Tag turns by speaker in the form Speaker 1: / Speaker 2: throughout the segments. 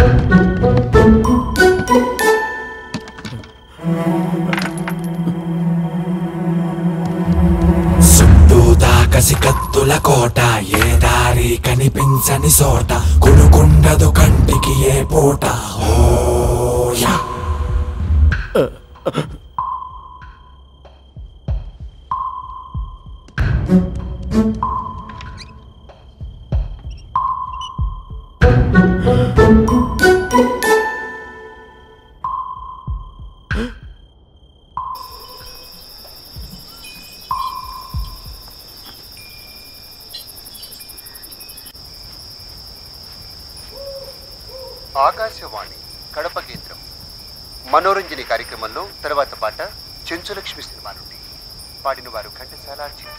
Speaker 1: చుట్టూ దాకసి కత్తుల కోట ఏ దారి కనిపించని సోట కొనుకుండదు కంటికి ఏ పూట ఓయా
Speaker 2: ఆకాశవాణి కడప కేంద్రం మనోరంజని కార్యక్రమంలో తర్వాత పాట చెంచులక్ష్మి సినిమా నుండి పాడిన వారు ఘంటసాల చిట్టి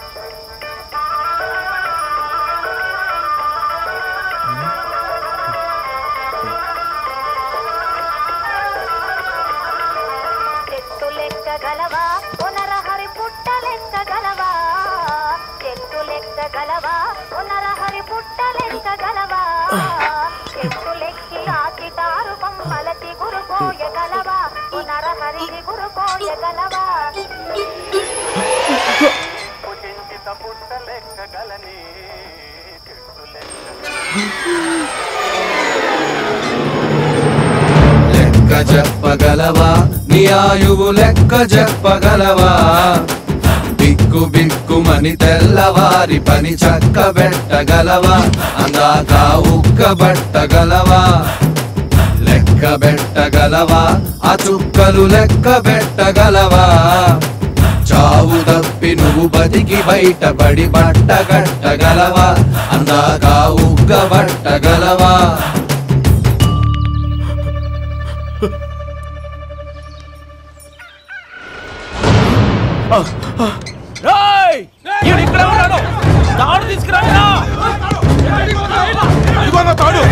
Speaker 3: చెట్టు లెక్క గలవా పునరహరి పుట్ట లెక్క గలవా చెట్టు లెక్క గలవా పునరహరి పుట్ట లెక్క గలవా చెట్టు లెక్కి ఆకిటారు బొమ్మలకి గురుకోయ గలవా పునరహరికి గురుకోయ గలవా
Speaker 4: లెక్క చెప్పగలవా నీ ఆయువు లెక్క చెప్పగలవా బిక్కు బిక్కుమని తెల్లవారి పని చక్క పెట్టగలవా అందాక ఉక్క బట్టగలవా లెక్క పెట్టగలవా ఆ చుక్కలు లెక్క పెట్టగలవా చావు తప్పి నువ్వు బతికి బయటపడి బట్ట కట్టగలవా అందాక ఉగ్గ బట్టగలవా
Speaker 5: ఇక్కడ ఉన్నాడు తాడు తీసుకురా తాడు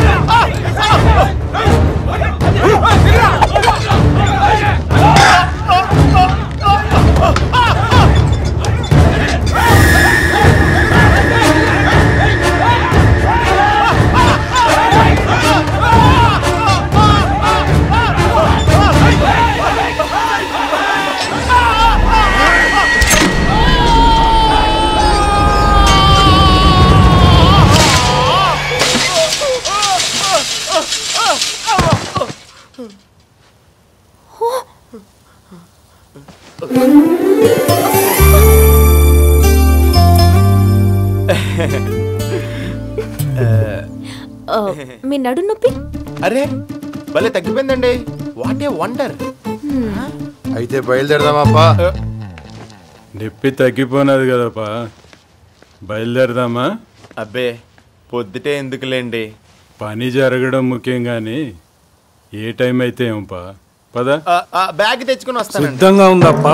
Speaker 6: ఆ, మీ నడు నొప్పి
Speaker 7: అరే భలే తగ్గిపోయిందండి వాట్ ఏ వండర్
Speaker 8: అయితే బయలుదేరదామాపా
Speaker 9: నొప్పి తగ్గిపోయినది కదపా బయలుదేరదామా
Speaker 7: అబ్బే పొద్దుటే ఎందుకులేండి
Speaker 9: పని జరగడం ముఖ్యం కానీ ఏ టైం అయితే ఏంపా పద
Speaker 7: ఆ, ఆ, బ్యాగ్ తెచ్చుకుని వస్తానండి
Speaker 9: సిద్ధంగా ఉందప్పా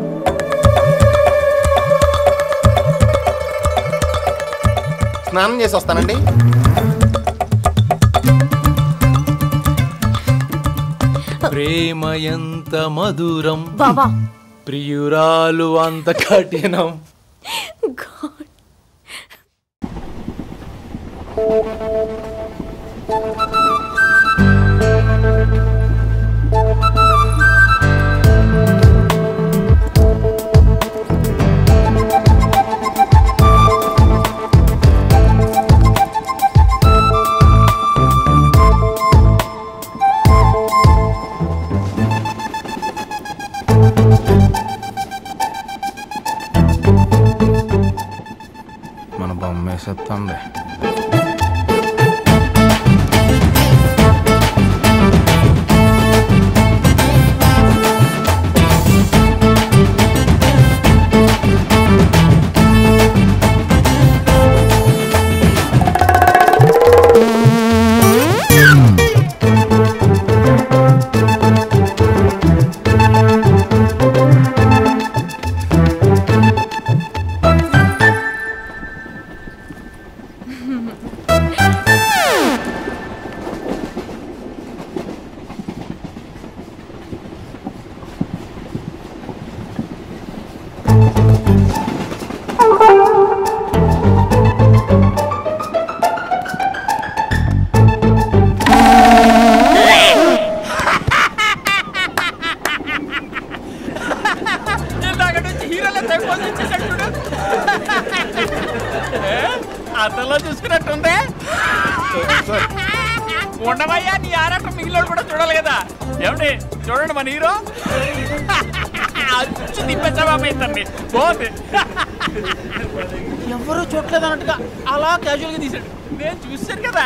Speaker 7: స్నానం చేసి వస్తానండి
Speaker 5: ప్రేమ ఎంత మధురం
Speaker 6: బాబా
Speaker 5: ప్రియురాలు అంత కఠినం
Speaker 7: మన బొమ్మ వేసేస్తాండి
Speaker 10: ఉండవయ్యా నీ ఆరాటం మిగిలిన కూడా చూడాలి కదా ఏమండి చూడండి మన హీరో అచ్చు తిప్పేసావా మీ ఇద్దరిని బాగుంది ఎవరు చూడలేదు అన్నట్టుగా అలా క్యాజువల్ గా తీసాడు నేను చూసాను కదా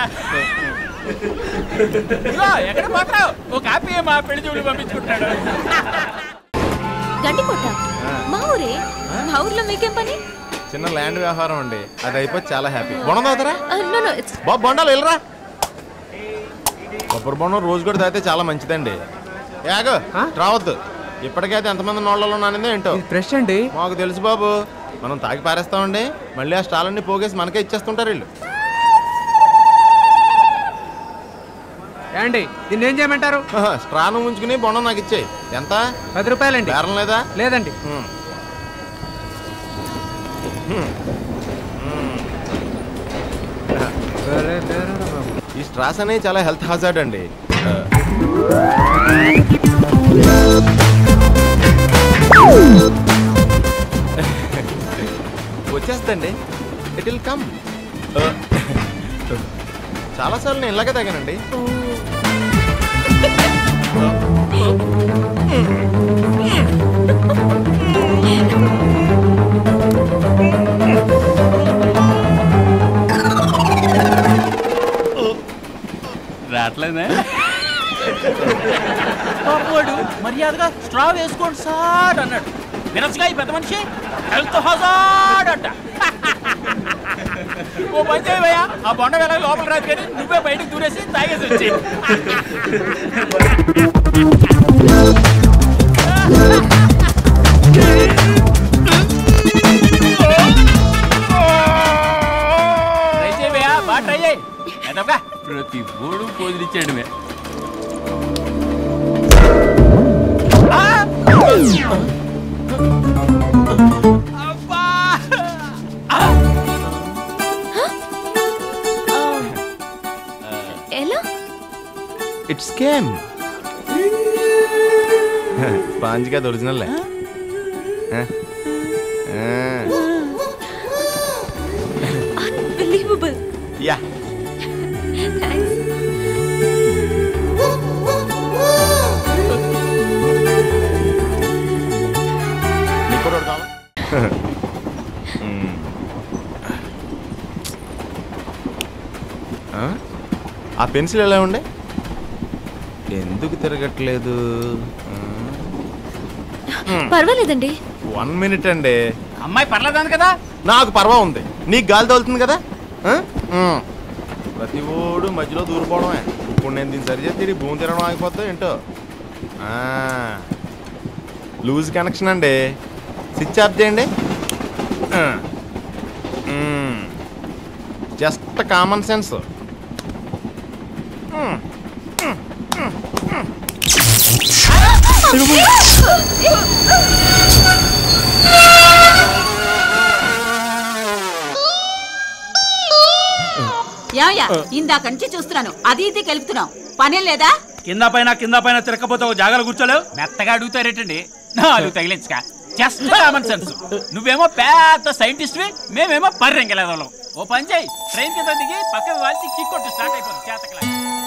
Speaker 10: ఇదిగో, ఎక్కడ పోతావు ఓ కాపీ మా పెళ్లి చూపులు పంపించుకుంటాడు
Speaker 6: గండికోట మా ఊరే మా ఊర్లో మీకేం పని
Speaker 7: చిన్న ల్యాండ్ వ్యవహారం అండి అది అయిపోతే చాలా హ్యాపీ బొండం తాగుతారా
Speaker 6: నో నో ఇట్స్
Speaker 7: బాబు బొండాలు వెళ్ళరా కొబ్బరి బొండం రోజు కూడా తాగితే చాలా మంచిదండి యాగో రావద్దు ఇప్పటికైతే ఎంతమంది నోళ్ళలో నానిందో ఏంటో
Speaker 11: ఫ్రెష్ అండి
Speaker 7: మాకు తెలుసు బాబు మనం తాగి పారేస్తామండి మళ్ళీ ఆ స్టాలన్నీ పోగేసి మనకే ఇచ్చేస్తుంటారు వీళ్ళు
Speaker 11: ఏండి దీన్ని ఏం చేయమంటారు
Speaker 7: స్ట్రాను ఉంచుకుని బొండం నాకు ఇచ్చేయి ఎంత
Speaker 11: పది రూపాయలండి
Speaker 7: బేరం లేదా
Speaker 11: లేదండి
Speaker 7: హ్మ్. హ్మ్. హ్మ్. ఈ స్ట్రాస్ అనేవి చాలా హెల్త్ హజార్డ్ అండి వచ్చేస్తండి ఇట్ విల్ కమ్ చాలాసార్లు నేను ఇలాగే తాగానండి
Speaker 10: రావట్లేదే పాపవాడు మర్యాదగా స్ట్రా వేసుకోండి సార్ అన్నాడు వినసుగా ఈ పెద్ద మనిషి హెల్త్ హజార్డ్ అంట ఓ పని చేయవయ్యా ఆ బొండ వేళ లోపల రాదు కానీ నువ్వే బయటికి దూరేసి తాగేసి వచ్చి ట్రై చేయవయ్యా బాగా ట్రై చేయి ఎదవగా ప్రతి మూడు పోజులు ఇచ్చాడు మే
Speaker 6: ఎలా
Speaker 7: ఇట్స్ కేమ్ స్పాంజ్ కాదు ఒరిజినల్
Speaker 6: బిలీవబుల్
Speaker 7: యా
Speaker 6: థ్యాంక్స్
Speaker 7: నీకు కూడా ఒకటి కావాలా? మ్మ్. ఆ? ఆ పెన్సిల్ ఎలా ఉండే ఎందుకు తిరగట్లేదు
Speaker 6: పర్వాలేదండి
Speaker 7: వన్ మినిట్ అండి
Speaker 10: అమ్మాయి పర్లేదాను కదా
Speaker 7: నాకు పర్వా ఉంది నీకు గాలి తోలుతుంది కదా ఆ? మ్మ్. ప్రతి ఓడు మధ్యలో దూరిపోవడమే ఇప్పుడు నేను దీన్ని సరి చేస్తే ఇది భూమి తిరగడం ఆగిపోద్దా ఏంటో ఆ. లూజ్ కనెక్షన్ అండి స్విచ్ ఆఫ్ చేయండి ఆ. మ్మ్. జస్ట్ కామన్ సెన్స్ మ్మ్. మ్మ్. మ్మ్. మ్మ్.
Speaker 12: ఏమయ్యా ఇందాక నుంచి చూస్తున్నాను అది ఇది కలుపుతున్నావు పనేం లేదా
Speaker 10: కింద పైన కింద పైన తిరగకపోతే ఒక జాగాలో కూర్చోలేవు మెత్తగా అడుగుతారేటండి నాలుగు తగిలించక జస్ట్ కామన్ సెన్స్ నువ్వేమో పెద్ద సైంటిస్ట్ మేమేమో పర్రెంగలేదాం ఓ పని చేయి ట్రైన్ కింద దిగి పక్కన వాల్చి కిక్ కొట్టు స్టార్ట్ అయిపోతుంది చేతకలా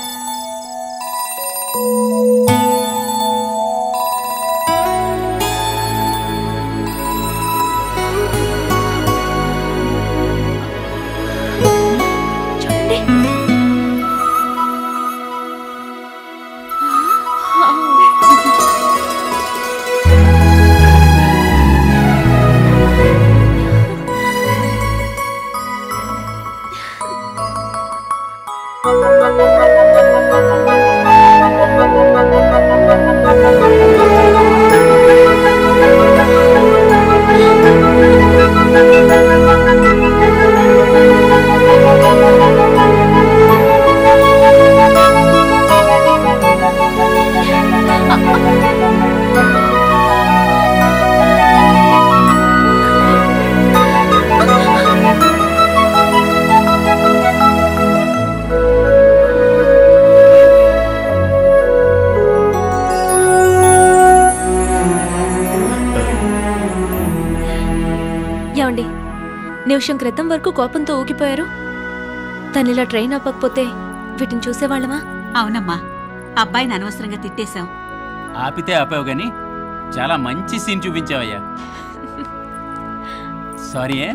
Speaker 6: ఏమండి నిమిషం క్రితం వరకు కోపంతో ఊగిపోయారు తను ఇలా ట్రైన్ అవ్వకపోతే వీటిని చూసేవాళ్ళమా
Speaker 12: అవునమ్మా అబ్బాయిని అనవసరంగా తిట్టేశాం
Speaker 10: ఆపితే ఆపావు గాని చాలా మంచి సీన్ చూపించావయ్యా సారీ ఏ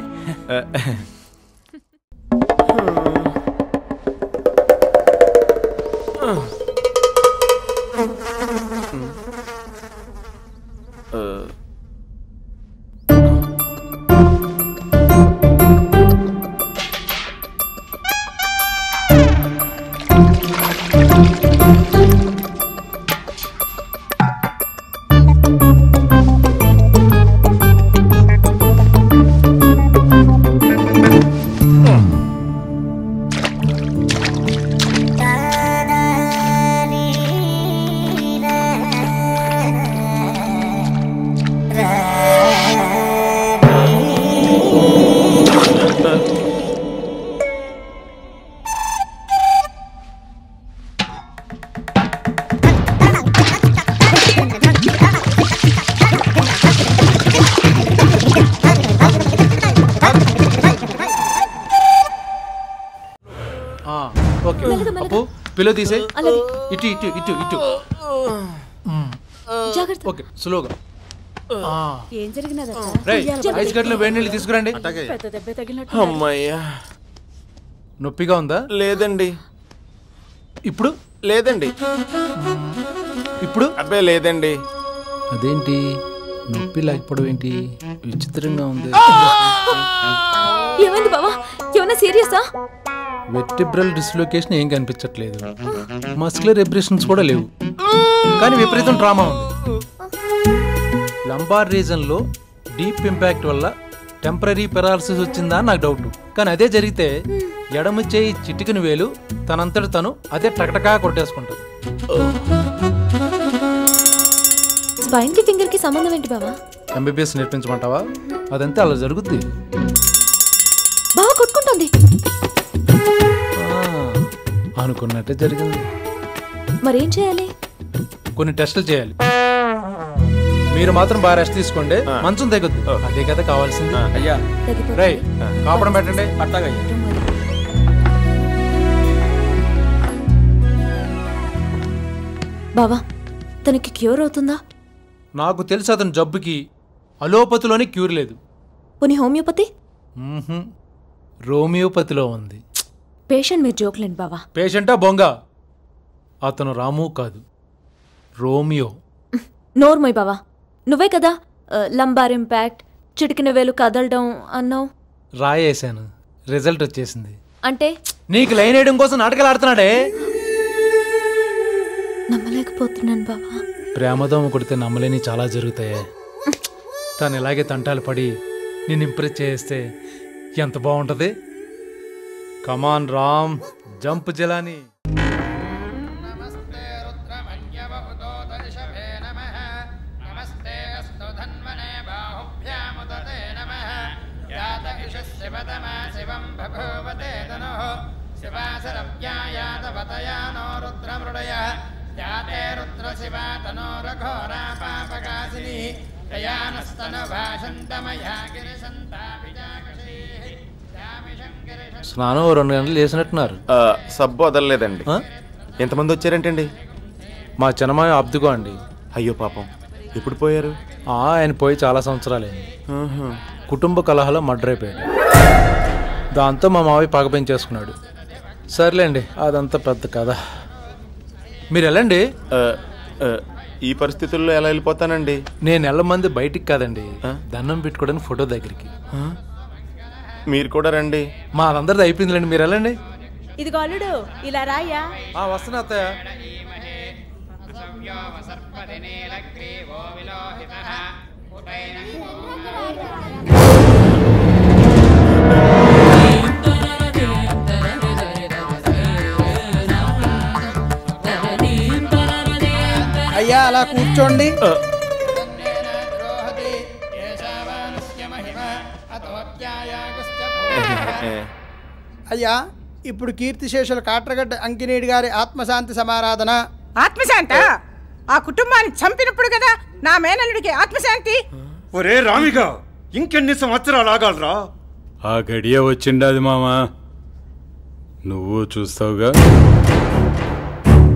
Speaker 5: ఆ, ఓకే అప్పు పిలో తీసే
Speaker 6: అలాగే.
Speaker 5: ఇటు ఇటు ఇటు ఇటు మ్మ్.
Speaker 6: జాగ్రత్త
Speaker 5: ఓకే స్లోగా ఆ.
Speaker 13: ఏం జరిగినది
Speaker 5: రేయ్ ఐస్ గడ్డలు వేడి నీళ్ళు తీసుకురండి
Speaker 13: పెద్ద దెబ్బ తగిలినట్టు
Speaker 7: అమ్మయ్యా
Speaker 5: నొప్పిగా ఉందా
Speaker 7: లేదండి
Speaker 5: ఇప్పుడు
Speaker 7: లేదండి
Speaker 5: ఇప్పుడు
Speaker 7: అబ్బే లేదండి
Speaker 5: అదేంటి నొప్పి లేకపోవడం ఏంటి విచిత్రంగా ఉంది
Speaker 6: ఏమైంది బావా ఏమైనా సీరియసా
Speaker 5: వెర్టిబ్రల్ డిస్లొకేషన్ ఏం కనిపించట్లేదు మస్కులర్ ఎబ్రేషన్స్ కూడా లేవు కానీ విపరీతం ట్రామా ఉంది లంబార్ రీజన్లో డీప్ ఇంపాక్ట్ వల్ల టెంపరీ పెరాలసిస్ వచ్చిందా అని నాకు డౌట్ కానీ అదే జరిగితే ఎడమ చేయి చిటికిన వేలు తనంతట తను అదే టకటకా కొట్టేసుకుంటుంది
Speaker 6: స్పైన్ కి ఫింగర్ కి సంబంధం ఏంటి బావా
Speaker 5: ఎంబీబీఎస్ నేర్పించమంటావా అదంతే అలా జరుగుద్ది
Speaker 6: బావా కొట్టుకుంటుంది
Speaker 5: ఆ, అనుకున్నట్టే జరిగింది
Speaker 6: మరేం చేయాలి
Speaker 5: కొన్ని టెస్టులు చేయాలి మీరు మాత్రం బాగా రెస్ట్ తీసుకోండి మంచం తగ్గొద్దు అదే కదా కావాల్సింది
Speaker 7: అయ్యా
Speaker 6: తగ్గిపోతుంది.
Speaker 5: రై కాపడం పెట్టండి
Speaker 7: అట్టాగయ్యా
Speaker 6: బావా తనకి క్యూర్ అవుతుందా
Speaker 5: నాకు తెలిసి అతని జబ్బుకి అలోపతిలోని క్యూర్ లేదు
Speaker 6: పోనీ హోమియోపతి
Speaker 5: మ్మ్హ్మ్. రోమియోపతిలో ఉంది
Speaker 6: పేషెంట్ మీరు జోక్లేండి బావా
Speaker 5: పేషెంటా బొంగ అతను రాము కాదు రోమియో
Speaker 6: నోర్మోయ్ బావా నువ్వే కదా ఆ, లంబార్ ఇంపాక్ట్ చిటికిన వేలు కదలడం అన్నావు
Speaker 5: రాయేశాను రిజల్ట్ వచ్చేసింది
Speaker 6: అంటే
Speaker 5: నీకు లైన్ వేయడం కోసం నాటకాలు ఆడుతున్నాడే
Speaker 6: నమ్మలేకపోతున్నాను బావా
Speaker 5: ప్రేమదోమ కొడితే నమ్మలేని చాలా జరుగుతాయి తను ఇలాగే తంటాలు పడి నిన్ను ఇంప్రెస్ చేస్తే ఎంత బాగుంటుంది కమాన్ రామ్ జంప్ జలాని స్నానం ఓ రెండు గంటలు చేసినట్టున్నారు
Speaker 7: ఆ, సబ్బు వదలలేదండి
Speaker 5: ఆ?
Speaker 7: ఎంతమంది వచ్చారేంటండి
Speaker 5: మా చిన్నమాయ అబ్దుకో అండి
Speaker 7: అయ్యో పాపం ఎప్పుడు పోయారు
Speaker 5: ఆ, ఆయన పోయి చాలా సంవత్సరాలైంది
Speaker 7: ఆహా.
Speaker 5: కుటుంబ కలహాలో మర్డర్ అయిపోయాడు దాంతో మా మావయ్య పగ పెంచేసుకున్నాడు సర్లేండి అదంతా పెద్ద కథ మీరు వెళ్ళండి
Speaker 7: ఆ, ఆ, ఈ పరిస్థితుల్లో ఎలా వెళ్ళిపోతానండి
Speaker 5: నేను వెళ్ళమంది బయటికి కాదండి దండం పెట్టుకోవడానికి ఫోటో దగ్గరికి
Speaker 7: మీరు కూడా రండి
Speaker 5: మా అందరిది అయిపోయిందిలేండి మీరు వెళ్ళండి
Speaker 13: ఇదిగో అల్లుడు ఇలా రాయ్యా
Speaker 5: వస్తున్నా అత్తయ్య
Speaker 14: అయ్యా అలా కూర్చోండి అయ్యా ఇప్పుడు కీర్తిశేషుల కాట్రగడ్డ అంకినేడి గారి ఆత్మశాంతి సమారాధన
Speaker 15: ఆత్మశాంత ఆ కుటుంబాన్ని చంపినప్పుడు కదా నా మేనల్లుడికి ఆత్మశాంతి
Speaker 16: ఒరే రామిగా ఇంకెన్ని సంవత్సరాలు ఆగాలరా
Speaker 9: ఆ గడియ వచ్చిండది మామా నువ్వు చూస్తావుగా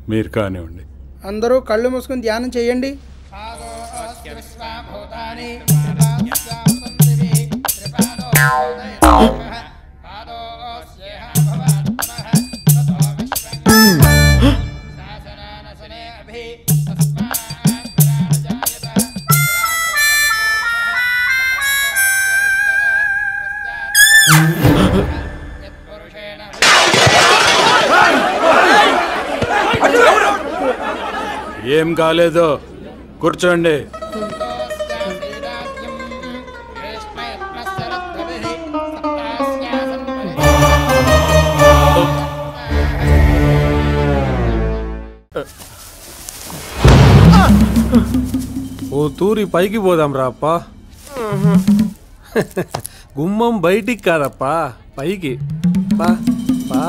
Speaker 9: మీరు కానివ్వండి
Speaker 14: అందరూ కళ్ళు మూసుకుని ధ్యానం చేయండి
Speaker 9: ఏం కాలేదు కూర్చోండి
Speaker 17: ఓ తూరి పైకి పోదాం రాప్పా గుమ్మం బయటికి కాదప్పా పైకి పా పా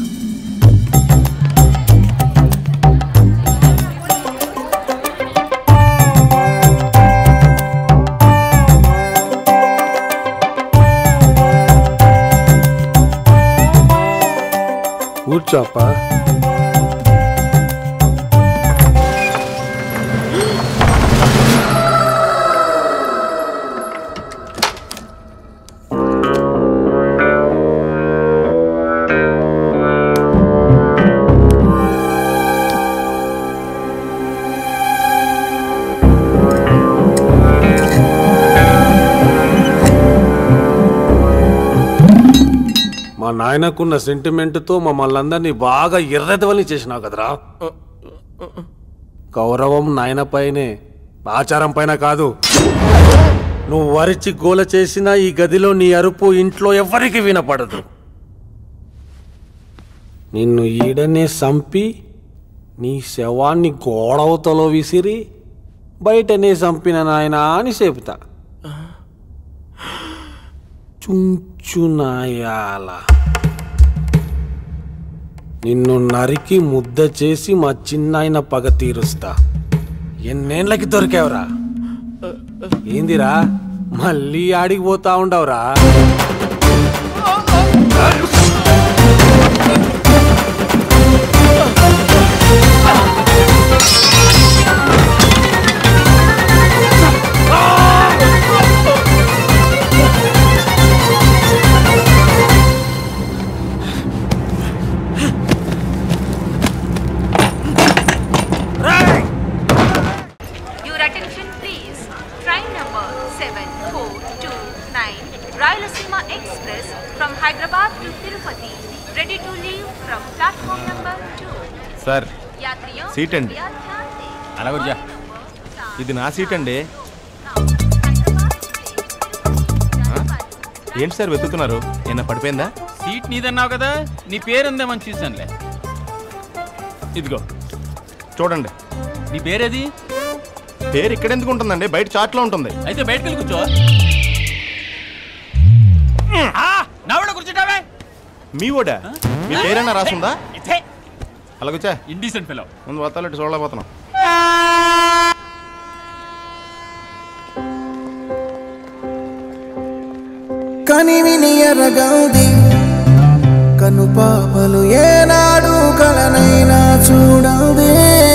Speaker 17: కూర్చోప్పా మా నాయనకున్న సెంటిమెంట్తో మమ్మల్ని అందరినీ బాగా ఎర్రెదవని చేసినావు కదరా గౌరవం నాయన పైనే ఆచారం పైన కాదు నువ్వు వరిచి గోల చేసిన ఈ గదిలో నీ అరుపు ఇంట్లో ఎవ్వరికి వినపడదు నిన్ను ఈడనే సంపి నీ శవాన్ని గోడవతలో విసిరి బయటనే సంపిన నాయనా అని చెబుతా చుంచునాయాల నిన్ను నరికి ముద్ద చేసి మా చిన్నాయన పగ తీరుస్తా ఎన్నేళ్ళకి దొరికావురా ఏందిరా మళ్ళీ ఆడికి పోతా ఉండవురా
Speaker 18: Your attention please. Train number 7429 Rayalaseema Express from Hyderabad to Tirupati. Ready to leave from platform number 2.
Speaker 7: Sir
Speaker 18: यात्रियों
Speaker 7: సీట్ అండి
Speaker 18: कृपया ध्यान दें।
Speaker 7: అలా కూర్చో ఇది నా సీట్ అండి ఆ? ఏంటి సార్ వెతుకుతున్నారు ఏమన్నా పడిపోయిందా
Speaker 10: సీట్ నీదన్నావు కదా నీ పేరు ఉందేమని చూసానులే
Speaker 7: ఇదిగో చూడండి
Speaker 10: నీ పేరేది
Speaker 7: పేరు ఇక్కడ ఎందుకు ఉంటుందండి బయట చాట్లో ఉంటుంది
Speaker 10: అయితే బయటకు వెళ్ళి కూర్చో ఆ, నా కూడా కూర్చుంటావే
Speaker 7: మీ ఓడా మీ పేరైనా రాసుందా
Speaker 10: ఇదే
Speaker 7: అలా కూర్చా
Speaker 10: ఇండీసెంట్ ఫెలో
Speaker 7: ముందు వస్తాలంటే చూడలేకపోతున్నాం
Speaker 19: కనివిని ఎరగంది కను పాపలు ఏనాడు కలనైనా చూడండి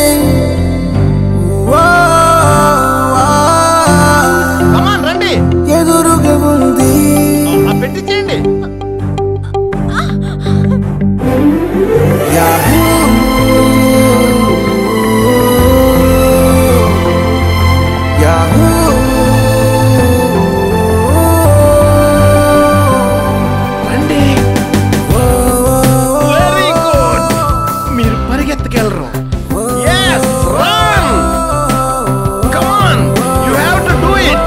Speaker 7: రండి
Speaker 19: ఎదురుగా ఉంది
Speaker 7: పెట్టించేయండి
Speaker 19: యాహూ యాహూ
Speaker 7: రండి వెరీ గుడ్ మీరు పరిగెత్తుకెళ్ళరు Yes, run! Come on, you have to do it.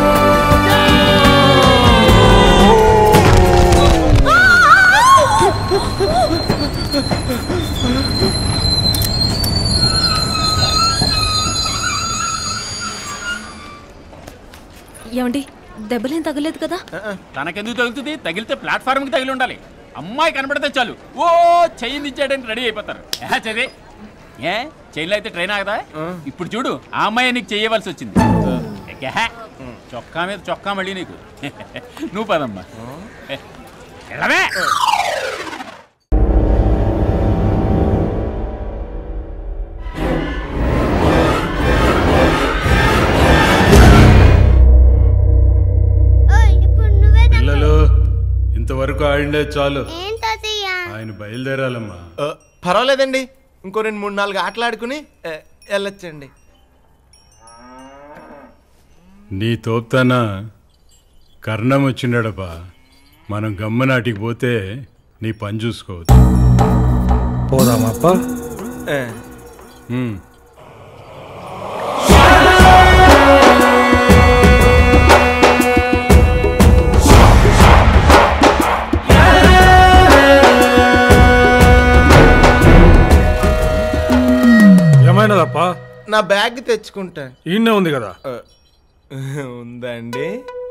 Speaker 6: ఏమండి దెబ్బలేం తగలేదు కదా
Speaker 10: తనకెందుకు తగులుతుంది తగిలితే ప్లాట్ఫామ్ కి తగిలి ఉండాలి అమ్మాయి కనబడితే చాలు ఓ చైన్ ఇచ్చేయడానికి రెడీ అయిపోతారు ఏ చదివే ఏ చైన్లో అయితే ట్రైన్ ఆగదా ఇప్పుడు చూడు ఆ అమ్మాయి నీకు చేయవలసి వచ్చింది ఎక్కే. చొక్కా మీద చొక్కా మళ్ళీ నీకు నువ్వు పదమ్మా వెళ్ళవే.
Speaker 19: 「
Speaker 9: ఆడిండే చాలు
Speaker 20: ఏంటయ్య
Speaker 9: ఆయన బయలుదేరాలమ్మా
Speaker 7: ఆ, పర్వాలేదండి ఇంకో రెండు మూడు నాలుగు ఆటలు ఆడుకుని ఆ, వెళ్ళొచ్చండి
Speaker 9: నీ తోపుతాన కర్ణం వచ్చిండడపా మనం గమ్మనాటికి పోతే నీ పని చూసుకోవచ్చు
Speaker 17: పోదామప్ప
Speaker 7: ఆ,
Speaker 9: ఉమ్.
Speaker 17: ఏమైనదప్ప
Speaker 7: నా బ్యాగ్ తెచ్చుకుంటా
Speaker 17: ఈయనే ఉంది కదా
Speaker 7: ఆ, ఉందండి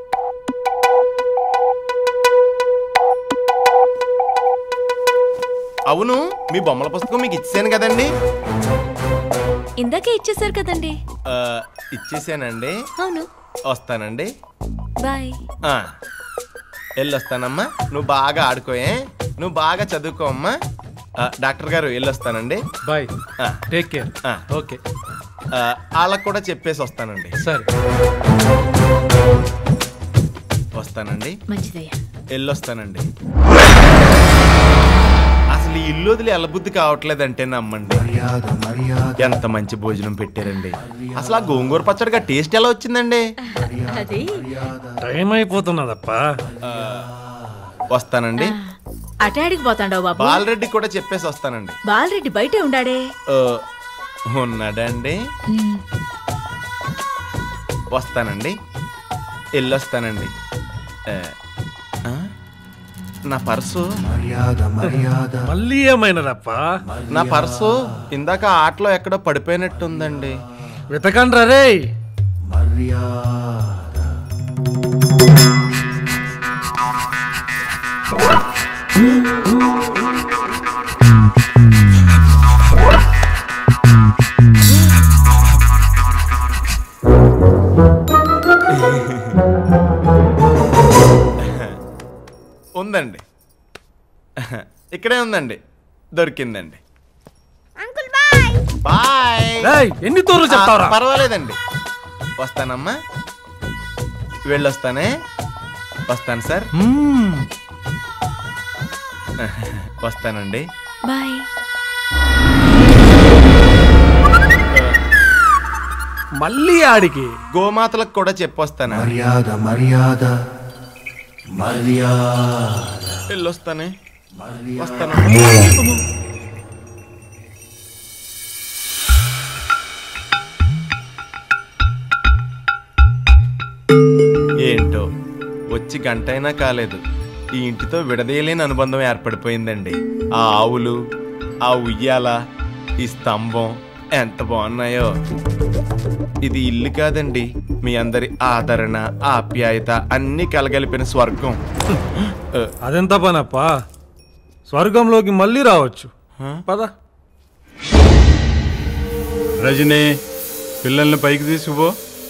Speaker 7: అవును మీ బొమ్మల పుస్తకం మీకు ఇచ్చాను కదండి
Speaker 6: ఇందాకే ఇచ్చేసారు కదండి
Speaker 7: ఆ, ఇచ్చేసానండి
Speaker 6: అవును
Speaker 7: వస్తానండి
Speaker 6: బాయ్
Speaker 7: ఆ, వెళ్ళొస్తానమ్మా నువ్వు బాగా ఆడుకోయే నువ్వు బాగా చదువుకో అమ్మా ఆ, డాక్టర్ గారు వెళ్ళొస్తానండి
Speaker 5: బాయ్
Speaker 7: ఆ,
Speaker 5: టేక్ కేర్
Speaker 7: ఆ,
Speaker 5: ఓకే
Speaker 7: ఆ, వాళ్ళకు కూడా చెప్పేసి వస్తానండి
Speaker 5: సరే
Speaker 7: వస్తానండి
Speaker 12: మంచిదయ్యా
Speaker 7: వెళ్ళొస్తానండి అసలు ఈ ఇల్లు వదిలి వెళ్ళబుద్ధి కావట్లేదంటే నమ్మండి ఎంత మంచి భోజనం పెట్టారండి అసలు ఆ గోంగూర పచ్చడిగా టేస్ట్ ఎలా వచ్చిందండి
Speaker 12: అది
Speaker 17: టైం అయిపోతున్నదప్ప
Speaker 7: ఆ, వస్తానండి
Speaker 12: అటాడికి పోతాండవు బాబు
Speaker 7: బాలరెడ్డి కూడా చెప్పేసి వస్తానండి
Speaker 12: బాలరెడ్డి బయటే ఉండాడే
Speaker 7: ఆ, ఉన్నాడండి వస్తానండి వెళ్ళొస్తానండి ఆ, ఆ? నా పర్సు
Speaker 17: మళ్ళీ ఏమైనదప్ప
Speaker 7: నా పర్సు ఇందాక ఆటలో ఎక్కడో పడిపోయినట్టుందండి
Speaker 17: వెతకండ్రా రే
Speaker 7: ఉందండి ఇక్కడే ఉందండి దొరికిందండి
Speaker 20: అంకుల్ బాయ్
Speaker 7: బాయ్
Speaker 17: రేయ్, ఎన్ని తూర్లు చెప్తావురా?
Speaker 7: ఆ, పర్వాలేదండి వస్తానమ్మా వెళ్ళొస్తానే వస్తాను సార్ వస్తానండి
Speaker 6: బాయ్
Speaker 17: మళ్ళీ ఆడికి
Speaker 7: గోమాతలకు కూడా చెప్పొస్తాను
Speaker 19: మర్యాద మర్యాద మర్యాద
Speaker 7: వెళ్ళొస్తానే వస్తాను ఏంటో వచ్చి గంట అయినా కాలేదు ఈ ఇంటితో విడదీయలేని అనుబంధం ఏర్పడిపోయిందండి ఆ ఆవులు ఆ ఉయ్యాల ఈ స్తంభం ఎంత బాగున్నాయో ఇది ఇల్లు కాదండి మీ అందరి ఆదరణ ఆప్యాయత అన్నీ కలగలిపిన స్వర్గం
Speaker 17: అదెంత పనప్ప స్వర్గంలోకి మళ్ళీ రావచ్చు పద
Speaker 9: రజనీ పిల్లల్ని పైకి తీసుకుపో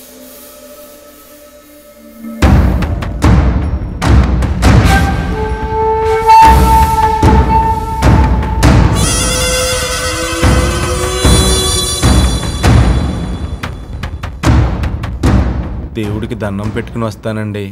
Speaker 7: దేవుడికి దండం పెట్టుకుని వస్తానండి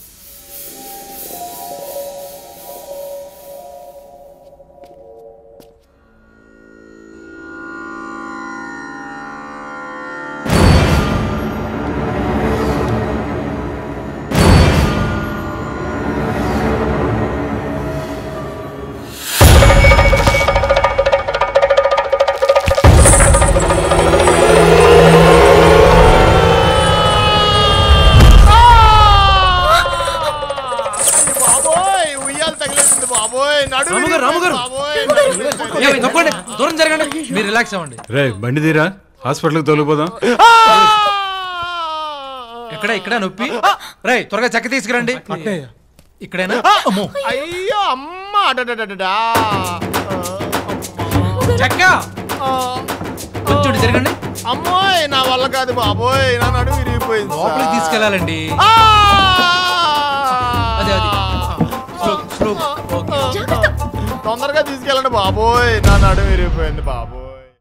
Speaker 7: బాబోయ్ ఉయ్యాల తగిలేసింది బాబోయ్ నడు
Speaker 5: రాముగారు, రాముగారు. ఏయ్, తప్పండి దూరం జరగండి మీరు రిలాక్స్ అవ్వండి
Speaker 9: రే బండి తీరా హాస్పిటల్కి తొలగిపోదాం
Speaker 5: ఎక్కడ ఇక్కడ నొప్పి రే త్వరగా చెక్క తీసుకురండి ఇక్కడేనా అమ్మో
Speaker 7: అయ్యో అమ్మ అడడడడడా.
Speaker 5: చెక్క కొంచెం ఇటు జరగండి
Speaker 7: అమ్మోయ్ నా వల్ల కాదు బాబోయ్ నా నడు విరిగిపోయింది
Speaker 5: లోపలికి
Speaker 7: సార్.
Speaker 5: తీసుకెళ్ళాలండి
Speaker 7: ఆ!
Speaker 5: అదే అది స్లో స్లో
Speaker 7: తొందరగా తీసుకెళ్ళండి బాబోయ్ నా నడు విరిగిపోయింది బాబోయ్